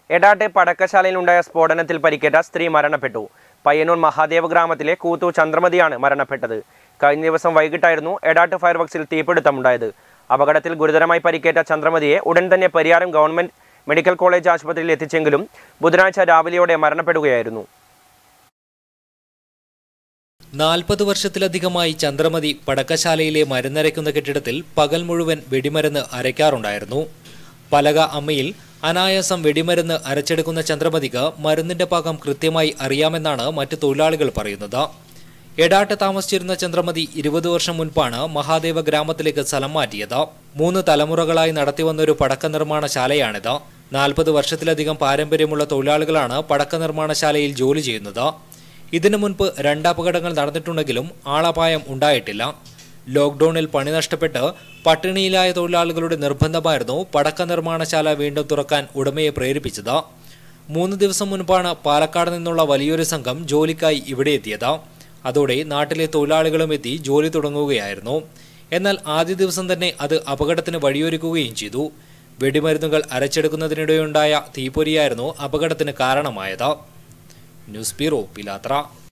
എടാട്ടെ പടക്കശാലയിലുണ്ടായ സ്ഫോടനത്തിൽ പരിക്കേറ്റ സ്ത്രീ മരണപ്പെട്ടു പയ്യന്നൂർ മഹാദേവ ഗ്രാമത്തിലെ കൂത്തു ചന്ദ്രമതിയാണ് മരണപ്പെട്ടത് കഴിഞ്ഞ ദിവസം വൈകിട്ടായിരുന്നു എടാട്ട് ഫയർവർക്സിൽ തീപിടുത്തമുണ്ടായത് അപകടത്തിൽ ഗുരുതരമായി പരിക്കേറ്റ ചന്ദ്രമതിയെ ഉടൻ തന്നെ പരിയാരം ഗവൺമെന്റ് മെഡിക്കൽ കോളേജ് ആശുപത്രിയിൽ എത്തിച്ചെങ്കിലും ബുധനാഴ്ച രാവിലെയോടെ മരണപ്പെടുകയായിരുന്നു നാൽപ്പത് വർഷത്തിലധികമായി ചന്ദ്രമതി പടക്കശാലയിലെ മരുന്നരയ്ക്കുന്ന കെട്ടിടത്തിൽ പകൽ മുഴുവൻ വെടിമരുന്ന് അരയ്ക്കാറുണ്ടായിരുന്നു പലക അമ്മയിൽ അനായാസം വെടിമരുന്ന് അരച്ചെടുക്കുന്ന ചന്ദ്രമതിക്ക് മരുന്നിന്റെ പാകം കൃത്യമായി അറിയാമെന്നാണ് മറ്റു തൊഴിലാളികൾ പറയുന്നത് എടാട്ട് താമസിച്ചിരുന്ന ചന്ദ്രമതി ഇരുപത് വർഷം മുൻപാണ് മഹാദേവ ഗ്രാമത്തിലേക്ക് സ്ഥലം മാറ്റിയത് മൂന്ന് തലമുറകളായി നടത്തിവന്ന ഒരു പടക്ക നിർമ്മാണശാലയാണിത് നാൽപ്പത് വർഷത്തിലധികം പാരമ്പര്യമുള്ള തൊഴിലാളികളാണ് പടക്ക നിർമ്മാണശാലയിൽ ജോലി ചെയ്യുന്നത് ഇതിനു മുൻപ് രണ്ട് അപകടങ്ങൾ നടന്നിട്ടുണ്ടെങ്കിലും ആളപായം ഉണ്ടായിട്ടില്ല ലോക്ക്ഡൌണിൽ പണി നഷ്ടപ്പെട്ട് പട്ടിണിയിലായ തൊഴിലാളികളുടെ നിർബന്ധമായിരുന്നു പടക്ക നിർമ്മാണശാല വീണ്ടും തുറക്കാൻ ഉടമയെ പ്രേരിപ്പിച്ചത് മൂന്ന് ദിവസം മുൻപാണ് പാലക്കാട് നിന്നുള്ള വലിയൊരു സംഘം ജോലിക്കായി ഇവിടെ എത്തിയത് അതോടെ നാട്ടിലെ തൊഴിലാളികളും എത്തി ജോലി തുടങ്ങുകയായിരുന്നു എന്നാൽ ആദ്യ ദിവസം തന്നെ അത് അപകടത്തിന് വഴിയൊരുക്കുകയും ചെയ്തു വെടിമരുന്നുകൾ അരച്ചെടുക്കുന്നതിനിടെയുണ്ടായ തീപ്പൊരിയായിരുന്നു അപകടത്തിന് കാരണമായത് ന്യൂസ് ബ്യൂറോ പിലാത്ര